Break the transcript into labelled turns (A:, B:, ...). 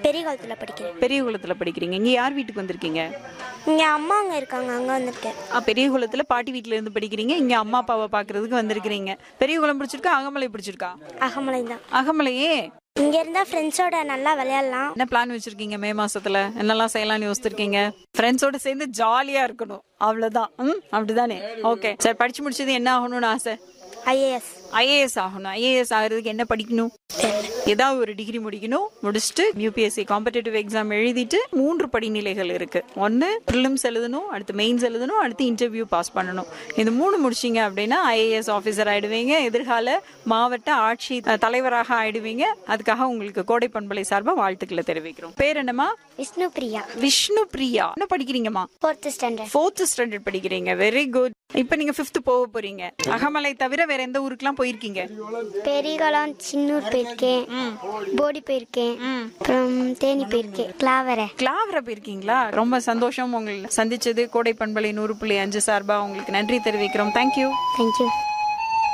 A: பெரிய காலத்தில் படிக்கிறேன்
B: பெரிய குளத்துல படிக்கிறீங்க இங்க யார் வீட்டுக்கு வந்திருக்கீங்க
A: இங்கே அம்மா அங்கே இருக்காங்க அங்கே வந்திருக்கேன்
B: ஆ, பெரிய குளத்துல பாட்டி வீட்ல இருந்து படிக்கிறீங்க இங்க அம்மா அப்பாவை பாக்குறதுக்கு வந்திருக்கிறீங்க பெரிய குளம் பிடிச்சிருக்கா அகமலை பிடிச்சிருக்கா
A: அகமலை தான்
B: அகமலையே
A: இங்கே இருந்தால் ஃப்ரெண்ட்ஸோட நல்லா விளையாடலாம்
B: என்ன பிளான் வச்சிருக்கீங்க மே மாசத்துல என்னெல்லாம் செய்யலாம்னு யோசிச்சிருக்கீங்க ஃப்ரெண்ட்ஸோட சேர்ந்து ஜாலியா இருக்கணும் அவ்வளவுதான் ம் அப்படிதானே ஓகே சரி படிச்சு முடிச்சது என்ன ஆகணும்னு ஆசை
A: ஐஏஎஸ்
B: ஐஏஎஸ் ஆகணும் ஐஏஎஸ் ஆகிறதுக்கு என்ன படிக்கணும் ஏதாவது ஒரு டிகிரி முடிக்கணும் முடிச்சுட்டு யூபிஎஸ்சி காம்படிட்டிவ் எக்ஸாம் எழுதிட்டு மூன்று படிநிலைகள் இருக்கு ஒன்னு ப்ரிலிம்ஸ் எழுதணும் அடுத்து மெயின்ஸ் எழுதணும் அடுத்து இன்டர்வியூ பாஸ் பண்ணணும் இது மூணு முடிச்சீங்க அப்படின்னா ஐஏஎஸ் ஆஃபீஸர் ஆயிடுவீங்க எதிர்கால மாவட்ட ஆட்சி அஹ், தலைவராக ஆயிடுவீங்க அதுக்காக உங்களுக்கு கோடை பண்பலை சார்பா வாழ்த்துக்களை தெரிவிக்கிறோம் பேர் என்னம்மா
A: விஷ்ணு பிரியா
B: விஷ்ணு பிரியா என்ன படிக்கிறீங்கம்மா
A: ஃபோர்த்து ஸ்டாண்டர்ட்
B: ஃபோர்த் ஸ்டாண்டர்ட் படிக்கிறீங்க வெரி குட் இப்போ நீங்க ஃபிஃப்த் போக போறீங்க அகமலை தவிர வேற எந்த ஊருக்குலாம் போயிருக்கீங்க
A: பெரியகுளம் சின்னூர் போயிருக்கேன் போடி போயிருக்கேன் அப்புறம் தேனி போயிருக்கேன் கிளாவரை
B: கிளாவர போயிருக்கீங்களா ரொம்ப சந்தோஷம் உங்களை சந்திச்சது கோடை பண்பலை நூறு புள்ளி அஞ்சு சார்பா உங்களுக்கு நன்றி தெரிவிக்கிறோம் தேங்க்யூ
A: தேங்க்யூ